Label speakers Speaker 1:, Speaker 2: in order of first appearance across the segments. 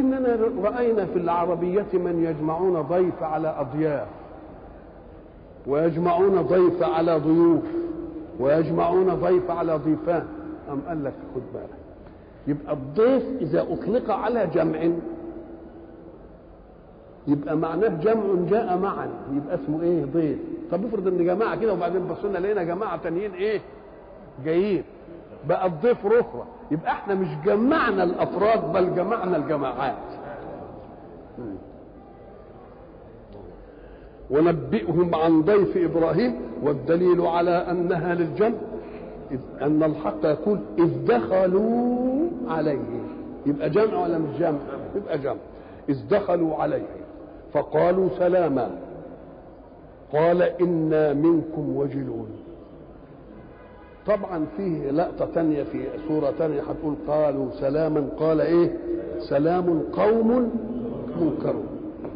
Speaker 1: لكننا رأينا في العربية من يجمعون ضيف على أضياف ويجمعون ضيف على ضيوف ويجمعون ضيف على ضيفان أم قال لك خد بالك يبقى الضيف إذا أطلق على جمع يبقى معناه جمع جاء معا يبقى اسمه ايه ضيف طب افرض ان جماعه كده وبعدين بصينا لقينا جماعه تانيين ايه جايين بقى الضيف رخرة يبقى احنا مش جمعنا الافراد بل جمعنا الجماعات ونبئهم عن ضيف ابراهيم والدليل على انها للجمع إذ ان الحق يقول اذ دخلوا عليه يبقى جمع ولا مش جمع يبقى جمع اذ دخلوا عليه فقالوا سلاما قال انا منكم وجلون طبعا فيه لقطة تانية في سورة تانية هتقول قالوا سلاما قال ايه سلام قوم منكرون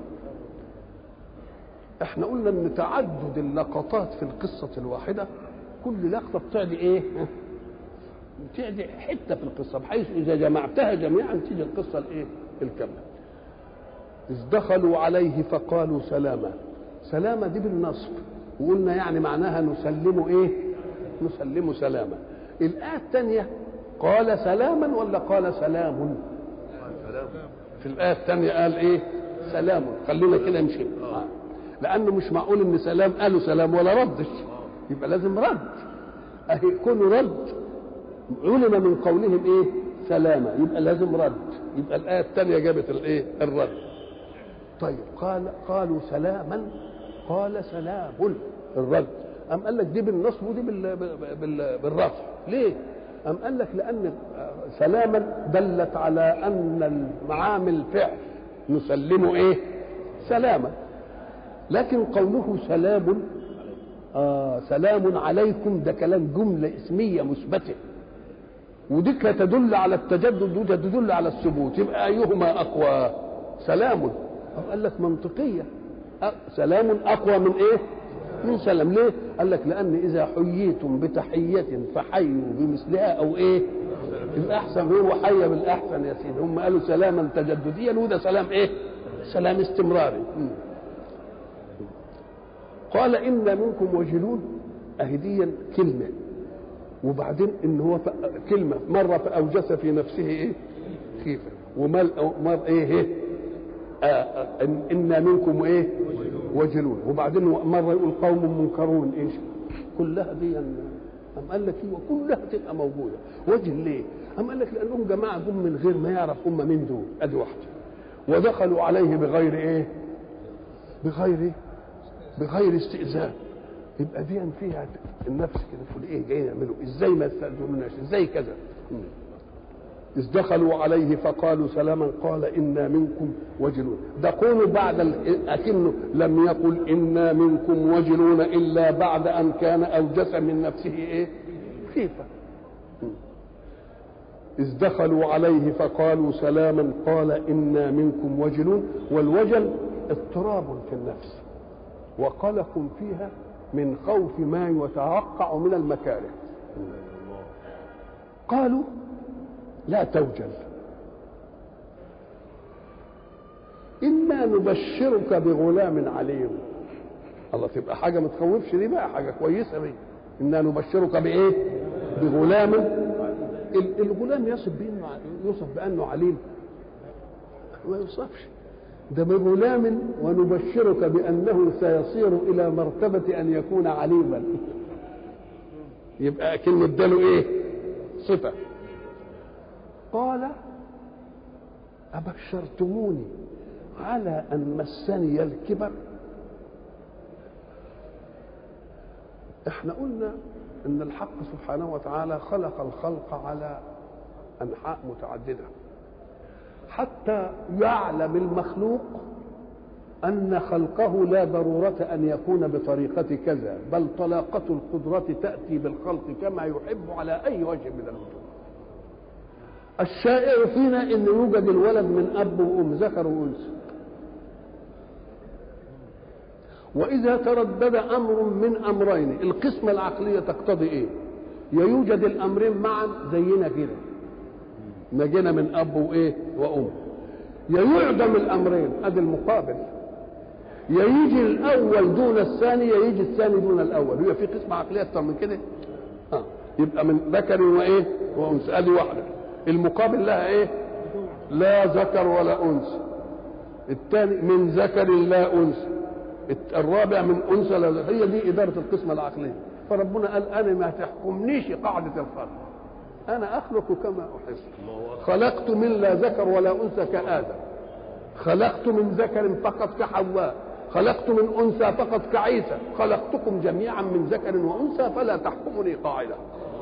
Speaker 1: احنا قلنا ان تعدد اللقطات في القصة الواحدة كل لقطة بتعدي ايه بتعدي حتة في القصة بحيث اذا جمعتها جميعا تيجي القصة الايه الكاملة إذ دخلوا عليه فقالوا سلاما سلاما دي بالنصب وقلنا يعني معناها نسلم ايه نسلم سلاما الآية الثانية قال سلاما ولا قال سلام في الآية الثانية قال ايه سلام خلينا كده نمشي آه. لأنه مش معقول إن سلام قالوا سلام ولا ردش يبقى لازم رد أهي كونه رد علم من قولهم ايه سلاما يبقى لازم رد يبقى الآية الثانية جابت الايه الرد طيب قال قالوا سلاما قال سلام الرد أم قال لك دي بالنصب ودي بال بال بالرفع ليه؟ أم قال لك لأن سلاما دلت على أن المعامل فعل نسلمه إيه؟ سلاما لكن قوله سلام آه سلام عليكم ده كلام جملة اسمية مثبتة ودي تدل على التجدد ودي تدل على الثبوت يبقى أيهما أقوى سلام أو قال لك منطقية سلام أقوى من إيه من سلام ليه قال لك لأن إذا حييتم بتحية فحيوا بمثلها أو إيه يبقى أحسن هو حي بالأحسن يا سيدي هم قالوا سلاما تجدديا وده سلام إيه سلام استمراري قال إن منكم وجلون أهديا كلمة وبعدين إن هو كلمة مرة فأوجس في نفسه إيه خيفة ومر إيه, إيه آه إنا منكم إيه وجلون وبعدين مرة يقول قوم منكرون إيش كلها دي أم قال لك إيه وكلها تبقى موجودة وجل ليه أم قال لك لأنهم جماعة جم من غير ما يعرف هم مين دول أدي واحدة ودخلوا عليه بغير إيه بغير إيه بغير استئذان يبقى دي فيها النفس كده تقول ايه جايين يعملوا ازاي ما يستاذنوناش ازاي كذا إذ دخلوا عليه فقالوا سلاما قال إنا منكم وجلون ده قولوا بعد أكنه لم يقل إنا منكم وجلون إلا بعد أن كان أوجس من نفسه إيه خيفة إذ دخلوا عليه فقالوا سلاما قال إنا منكم وجلون والوجل اضطراب في النفس وقلق فيها من خوف ما يتوقع من المكاره قالوا لا توجل إنا نبشرك بغلام عليم الله تبقى حاجة ما تخوفش دي بقى حاجة كويسة دي إنا نبشرك بإيه؟ بغلام الغلام يصف بأنه يوصف بأنه عليم ما يوصفش ده بغلام ونبشرك بأنه سيصير إلى مرتبة أن يكون عليما يبقى كلمة اداله إيه؟ صفة قال أبشرتموني على أن مسني الكبر احنا قلنا ان الحق سبحانه وتعالى خلق الخلق على انحاء متعدده حتى يعلم المخلوق ان خلقه لا ضروره ان يكون بطريقه كذا بل طلاقه القدره تاتي بالخلق كما يحب على اي وجه من الوجوه الشائع فينا ان يوجد الولد من اب وام ذكر وانثى واذا تردد امر من امرين القسمه العقليه تقتضي ايه يا يوجد الامرين معا زينا كده نجينا من اب وايه وام يا يعدم الامرين ادي المقابل يا يجي الاول دون الثاني يا يجي الثاني دون الاول هي في قسم عقليه اكتر من كده اه يبقى من ذكر وايه وانثى ادي واحده المقابل لها ايه لا ذكر ولا انثى الثاني من ذكر لا انثى الرابع من انثى لا ذكر هي دي اداره القسمه العقليه فربنا قال انا ما تحكمنيش قاعده الخلق انا اخلق كما احب خلقت من لا ذكر ولا انثى كادم خلقت من ذكر فقط كحواء خلقت من انثى فقط كعيسى خلقتكم جميعا من ذكر وانثى فلا تحكمني قاعده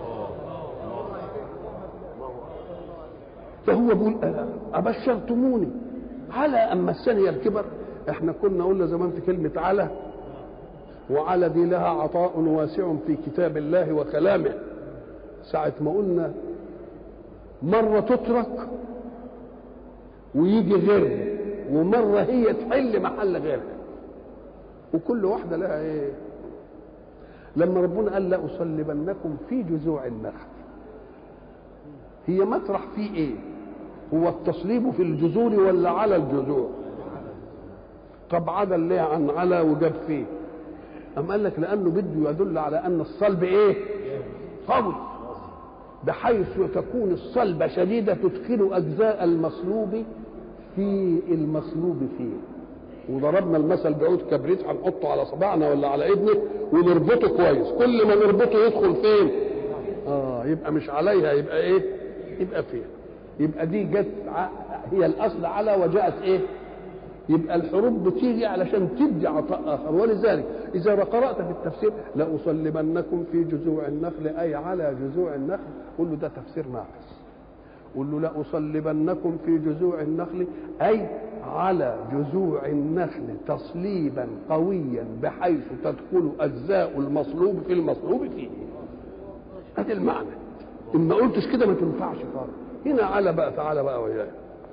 Speaker 1: فهو بيقول ابشرتموني على ان مسني الكبر احنا كنا قلنا زمان في كلمه على وعلى دي لها عطاء واسع في كتاب الله وكلامه ساعة ما قلنا مرة تترك ويجي غيرها ومرة هي تحل محل غيرها وكل واحدة لها ايه لما ربنا قال لأصلبنكم في جذوع النخل هي مطرح فيه ايه هو التصليب في الجذور ولا على الجذوع طب عدل ليه عن على وجاب فيه أم قال لك لأنه بده يدل على أن الصلب إيه؟ قوي بحيث تكون الصلبة شديدة تدخل أجزاء المصلوب في المصلوب فيه وضربنا المثل بعود كبريت هنحطه على صباعنا ولا على ايدنا ونربطه كويس كل ما نربطه يدخل فين اه يبقى مش عليها يبقى ايه يبقى فيها يبقى دي جت هي الاصل على وجاءت ايه يبقى الحروب بتيجي علشان تدي عطاء اخر ولذلك اذا قرات في التفسير لاصلبنكم في جذوع النخل اي على جذوع النخل قل له ده تفسير ناقص قل له لاصلبنكم في جذوع النخل اي على جذوع النخل تصليبا قويا بحيث تدخل اجزاء المصلوب في المصلوب فيه هذا المعنى ان ما قلتش كده ما تنفعش خالص هنا على بقى تعالى بقى وياي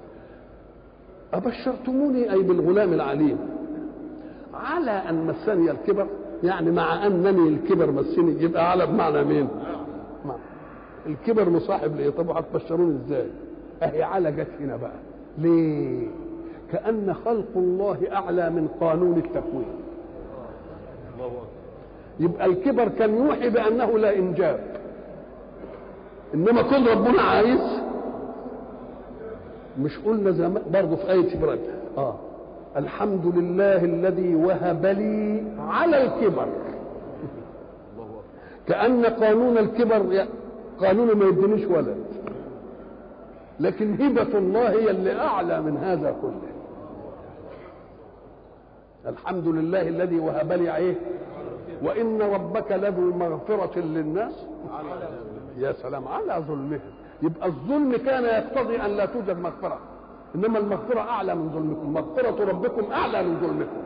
Speaker 1: أبشرتموني أي بالغلام العليم على أن مسني الكبر يعني مع أنني الكبر مسني يبقى على بمعنى مين؟ مع. الكبر مصاحب لإيه؟ طب هتبشروني إزاي؟ أهي على جت هنا بقى ليه؟ كأن خلق الله أعلى من قانون التكوين يبقى الكبر كان يوحي بأنه لا إنجاب إنما كل ربنا عايز مش قلنا زمان برضه في آية إبراهيم آه الحمد لله الذي وهب لي على الكبر كأن قانون الكبر قانون ما يدينيش ولد لكن هبة الله هي اللي أعلى من هذا كله الحمد لله الذي وهب لي ايه وإن ربك لذو مغفرة للناس يا سلام على ظلمهم يبقى الظلم كان يقتضي ان لا توجد مغفره انما المغفره اعلى من ظلمكم مغفره ربكم اعلى من ظلمكم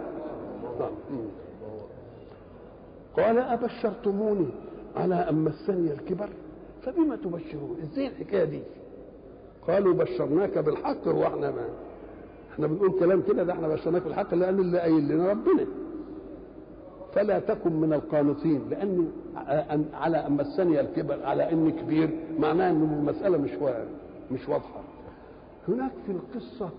Speaker 1: قال ابشرتموني على ان مسني الكبر فبما تبشرون ازاي الحكايه دي قالوا بشرناك بالحق واحنا ما احنا بنقول كلام كده ده احنا بشرناك بالحق لان اللي قايل لنا ربنا فلا تكن من القانطين لانه على ان مسني الكبر على اني كبير معناه ان المساله مش مش واضحه هناك في القصه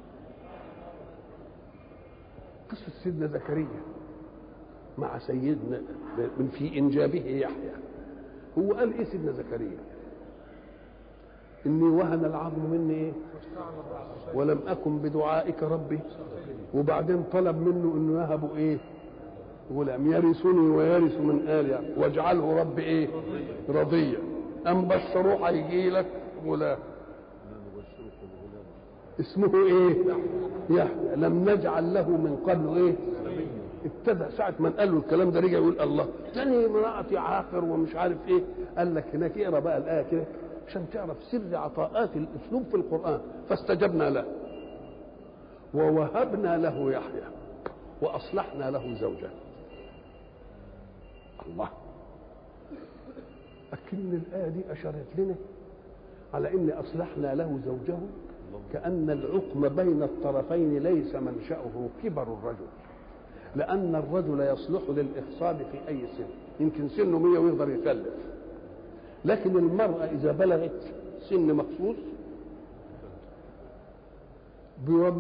Speaker 1: قصه سيدنا زكريا مع سيدنا من في انجابه يحيى هو قال ايه سيدنا زكريا اني وهن العظم مني ايه ولم اكن بدعائك ربي وبعدين طلب منه انه يهب ايه غلام يرثني ويرث من آل يعني واجعله رب ايه رضيا ام بشروه هيجي لك غلام اسمه ايه يحيى لم نجعل له من قبل ايه ابتدى ساعة ما قال له الكلام ده رجع يقول الله تاني امرأتي عاقر ومش عارف ايه قال لك هناك اقرا بقى الآية كده عشان تعرف سر عطاءات الأسلوب في القرآن فاستجبنا له ووهبنا له يحيى وأصلحنا له زوجه الله لكن الآية دي أشارت لنا على إن أصلحنا له زوجه كأن العقم بين الطرفين ليس منشأه كبر الرجل لأن الرجل يصلح للإخصاب في أي سن يمكن سنه مية ويقدر يخلف لكن المرأة إذا بلغت سن مخصوص بيوجه